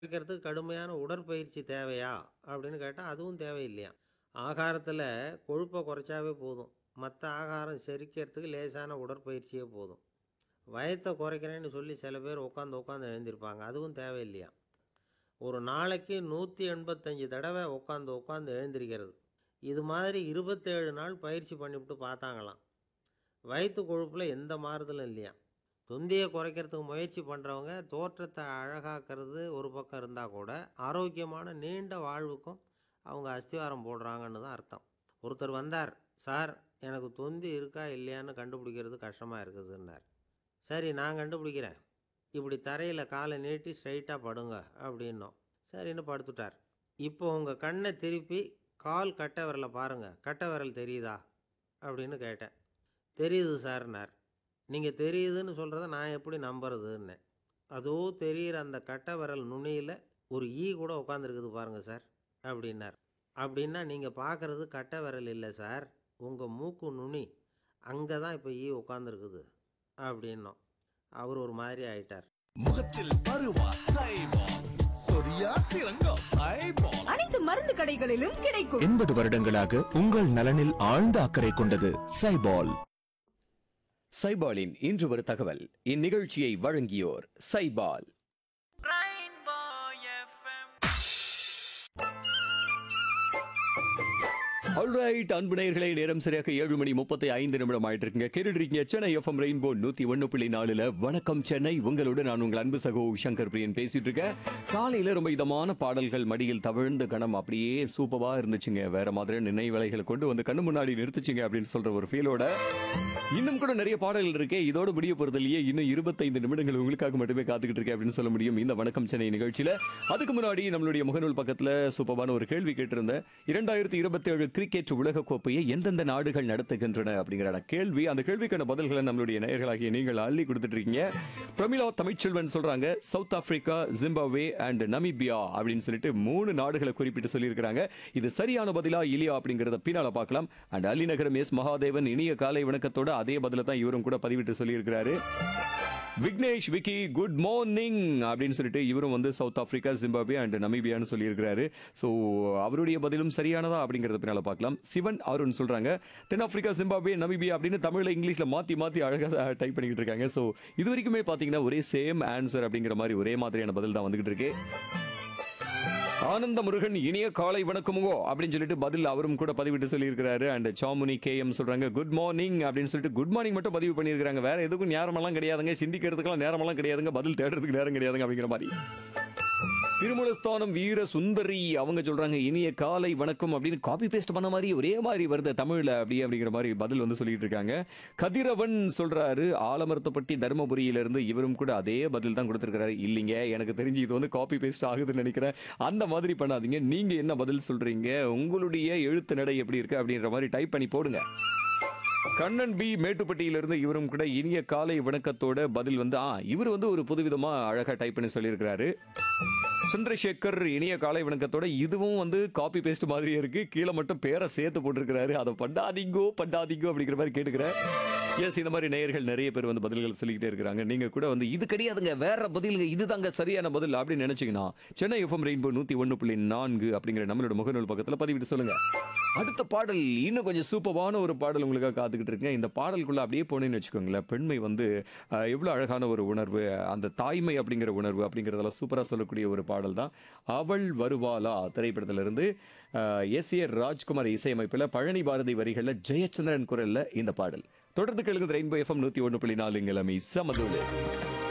குறைக்கிறதுக்கு கடுமையான உடற்பயிற்சி தேவையா அப்படின்னு கேட்டால் அதுவும் தேவையில்லையாம் ஆகாரத்தில் கொழுப்பை குறைச்சாவே போதும் மற்ற ஆகாரம் செரிக்கிறதுக்கு லேசான உடற்பயிற்சியே போதும் வயத்தை குறைக்கிறேன்னு சொல்லி சில பேர் உட்காந்து உட்காந்து எழுந்திருப்பாங்க அதுவும் தேவையில்லையாம் ஒரு நாளைக்கு நூற்றி எண்பத்தஞ்சு தடவை உட்காந்து உட்காந்து எழுந்திருக்கிறது இது மாதிரி இருபத்தேழு நாள் பயிற்சி பண்ணிவிட்டு பார்த்தாங்களாம் வயிற்று கொழுப்பில் எந்த மாறுதலும் இல்லையாம் தொந்தியை குறைக்கிறதுக்கு முயற்சி பண்ணுறவங்க தோற்றத்தை அழகாக்கிறது ஒரு பக்கம் இருந்தால் கூட ஆரோக்கியமான நீண்ட வாழ்வுக்கும் அவங்க அஸ்திவாரம் போடுறாங்கன்னு தான் அர்த்தம் ஒருத்தர் வந்தார் சார் எனக்கு தொந்தி இருக்கா இல்லையான்னு கண்டுபிடிக்கிறது கஷ்டமாக இருக்குதுன்னார் சரி நான் கண்டுபிடிக்கிறேன் இப்படி தரையில் காலை நீட்டி ஸ்ட்ரைட்டாக படுங்க அப்படின்னோம் சரின்னு படுத்துட்டார் இப்போ உங்கள் கண்ணை திருப்பி கால் கட்டை விரலை பாருங்கள் கட்டை விரல் தெரியுதா அப்படின்னு கேட்டேன் தெரியுது சார்னார் நீங்கள் தெரியுதுன்னு சொல்கிறத நான் எப்படி நம்புறதுன்னு அதோ தெரிகிற அந்த கட்டை விரல் நுனியில் ஒரு ஈ கூட உட்காந்துருக்குது பாருங்கள் சார் அப்படின்னார் அப்படின்னா நீங்கள் பார்க்குறது கட்டை விரல் இல்லை சார் உங்கள் மூக்கு நுனி அங்கே தான் இப்போ ஈ உட்காந்துருக்குது அப்படின்னோம் அவர் ஒரு மாதிரி ஆயிட்டார் முகத்தில் பருவா சைபால் சொரியா சிறங்கோ சைபால் அனைத்து மருந்து கடைகளிலும் கிடைக்கும் எண்பது வருடங்களாக உங்கள் நலனில் ஆழ்ந்த அக்கறை கொண்டது சைபால் சைபாலின் இன்று ஒரு தகவல் இந்நிகழ்ச்சியை வழங்கியோர் சைபால் ஆல்ரைட் அன்பு நேயர்களே நேரம் சரியாக ஏழு மணி முப்பத்தி ஐந்து நிமிடம் ஆயிட்டு இருக்குங்க கேட்டுருக்கீங்க சென்னை எஃப்எம் ரெயின்போ நூத்தி ஒன்னு புள்ளி நாலுல வணக்கம் சென்னை உங்களோட நான் உங்கள் அன்பு சகோ சங்கர் பிரியன் பேசிட்டு இருக்கேன் காலையில ரொம்ப இதமான பாடல்கள் மடியில் தவிழ்ந்த கணம் அப்படியே சூப்பரா இருந்துச்சுங்க வேற மாதிரி நினைவலைகளை கொண்டு வந்து கண்ணு முன்னாடி நிறுத்துச்சுங்க அப்படின்னு சொல்ற ஒரு ஃபீலோட இன்னும் கூட நிறைய பாடல்கள் இருக்கே இதோட முடிய போறது இல்லையே இன்னும் இருபத்தைந்து நிமிடங்கள் உங்களுக்காக மட்டுமே காத்துக்கிட்டு இருக்கேன் அப்படின்னு சொல்ல முடியும் இந்த வணக்கம் சென்னை நிகழ்ச்சியில அதுக்கு முன்னாடி நம்மளுடைய முகநூல் பக்கத்துல சூப்பரான ஒரு கேள்வி கேட்டிருந்தேன் இரண்டாயிரத்தி இருபத்தி ஏழு கிரிக்கெட் உலக கோப்பையை எந்தெந்த நாடுகள் நடத்துகின்றன அப்படிங்கிற கேள்வி அந்த கேள்விக்கான பதில்களை நம்மளுடைய நேயர்களாகிய நீங்கள் அள்ளி கொடுத்துட்டு இருக்கீங்க பிரமிளா தமிழ்ச்செல்வன் சொல்றாங்க south Africa Zimbabwe and Namibia அப்படின்னு சொல்லிட்டு மூணு நாடுகளை குறிப்பிட்டு சொல்லியிருக்கிறாங்க இது சரியான பதிலா இல்லையா அப்படிங்கறத பின்னால பார்க்கலாம் அண்ட் அலிநகரம் எஸ் மகாதேவன் இனிய காலை வணக்கத்தோட அதே பதில தான் இவரும் கூட பதிவிட்டு சொல்லியிருக்கிறாரு விக்னேஷ் விக்கி குட் மார்னிங் அப்படின்னு சொல்லிட்டு இவரும் வந்து சவுத் ஆப்பிரிக்கா ஜிம்பாப்வே அண்ட் நமீபியான்னு சொல்லியிருக்கிறாரு ஸோ அவருடைய பதிலும் சரியானதா அப்படிங்கறத பின்னால பார்க்கலாம் சிவன் அருண் சொல்றாங்க தென்னாப்பிரிக்கா ஜிம்பாப்வே நமீபியா அப்படின்னு தமிழ்ல இங்கிலீஷ்ல மாத்தி மாத்தி அழகா டைப் பண்ணிக்கிட்டு இருக்காங்க ஸோ இது வரைக்குமே பாத்தீங்கன்னா ஒரே சேம் ஆன்சர் அப்படிங்கிற மாதிரி ஒரே மாதிரியான பதில் தான் வந்துகிட்டு இருக்கு ஆனந்த முருகன் இனிய காலை வணக்கமுங்கோ அப்படின்னு சொல்லிட்டு பதில் அவரும் கூட பதிவிட்டு சொல்லியிருக்கிறாரு அண்ட் சாமுனி கே எம் சொல்றாங்க குட் மார்னிங் அப்படின்னு சொல்லிட்டு குட் மார்னிங் மட்டும் பதிவு பண்ணியிருக்காங்க வேற எதுக்கும் நேரமெல்லாம் கிடையாதுங்க சிந்திக்கிறதுக்கெல்லாம் நேரமெல்லாம் கிடையாதுங்க பதில் தேடுறதுக்கு நேரம் கிடையாதுங்க அப்படிங்கிற மாதிரி திருமலஸ்தானம் வீர சுந்தரி அவங்க சொல்றாங்க இனிய காலை வணக்கம் அப்படின்னு காப்பி பேஸ்ட் பண்ண மாதிரி ஒரே மாதிரி வருது தமிழ்ல அப்படி அப்படிங்கிற மாதிரி பதில் வந்து சொல்லிட்டு இருக்காங்க கதிரவன் சொல்றாரு ஆலமரத்தப்பட்டி தருமபுரியில இருந்து இவரும் கூட அதே பதில் தான் கொடுத்திருக்காரு இல்லைங்க எனக்கு தெரிஞ்சு இது வந்து காப்பி பேஸ்ட் ஆகுதுன்னு நினைக்கிறேன் அந்த மாதிரி பண்ணாதீங்க நீங்க என்ன பதில் சொல்றீங்க உங்களுடைய எழுத்து நடை எப்படி இருக்கு அப்படின்ற மாதிரி டைப் பண்ணி போடுங்க கண்ணன் பி மேட்டுப்பட்டியிலிருந்து இவரும் கூட இனிய காலை வணக்கத்தோட பதில் வந்து ஆ இவர் வந்து ஒரு புதுவிதமா அழகா டைப் பண்ணி சொல்லியிருக்கிறாரு சந்திரசேகர் இனிய காலை வணக்கத்தோட இதுவும் வந்து காப்பி பேஸ்ட் மாதிரியே இருக்கு கீழே மட்டும் பேரை சேர்த்து போட்டிருக்கிறாரு அதை பண்ணாதீங்கோ பண்ணாதீங்கோ அப்படிங்கிற மாதிரி கேட்டுக்கிறேன் எஸ் இந்த மாதிரி நேயர்கள் நிறைய பேர் வந்து பதில்கள் சொல்லிக்கிட்டே இருக்கிறாங்க நீங்க கூட வந்து இது கிடையாதுங்க வேற பதிலுங்க இதுதாங்க சரியான பதில் அப்படின்னு நினைச்சீங்கன்னா சென்னை எஃப்எம் ரெயின்போ நூத்தி ஒன்னு புள்ளி நான்கு அப்படிங்கிற நம்மளோட முகநூல் பக்கத்துல பதிவிட்டு சொல்லுங்க அடுத்த பாடல் இன்னும் கொஞ்சம் சூப்பரான ஒரு பாடல் உங்களுக்காக காத்துக்கிட்டு இருக்கேன் இந்த பாடலுக்குள்ள அப்படியே போனேன்னு வச்சுக்கோங்களேன் பெண்மை வந்து அஹ், எவ்வளவு அழகான ஒரு உணர்வு அந்த தாய்மை அப்படிங்கிற உணர்வு அப்படிங்கிறதெல்லாம் சூப்பரா சொல்லக்கூடிய ஒரு பாடல் தான் அவள் வருவாளா திரைப்படத்திலிருந்து எஸ் ஏ ராஜ்குமார் இசையமைப்பில் பழனி பாரதி வரிகளில் ஜெயச்சந்திரன் குரல்ல இந்த பாடல் தொடர்ந்து கேளுங்க ரெயின்போ எஃப்எம் நூத்தி ஒன்று புள்ளி நாலு இங்கிலமை சமதூலு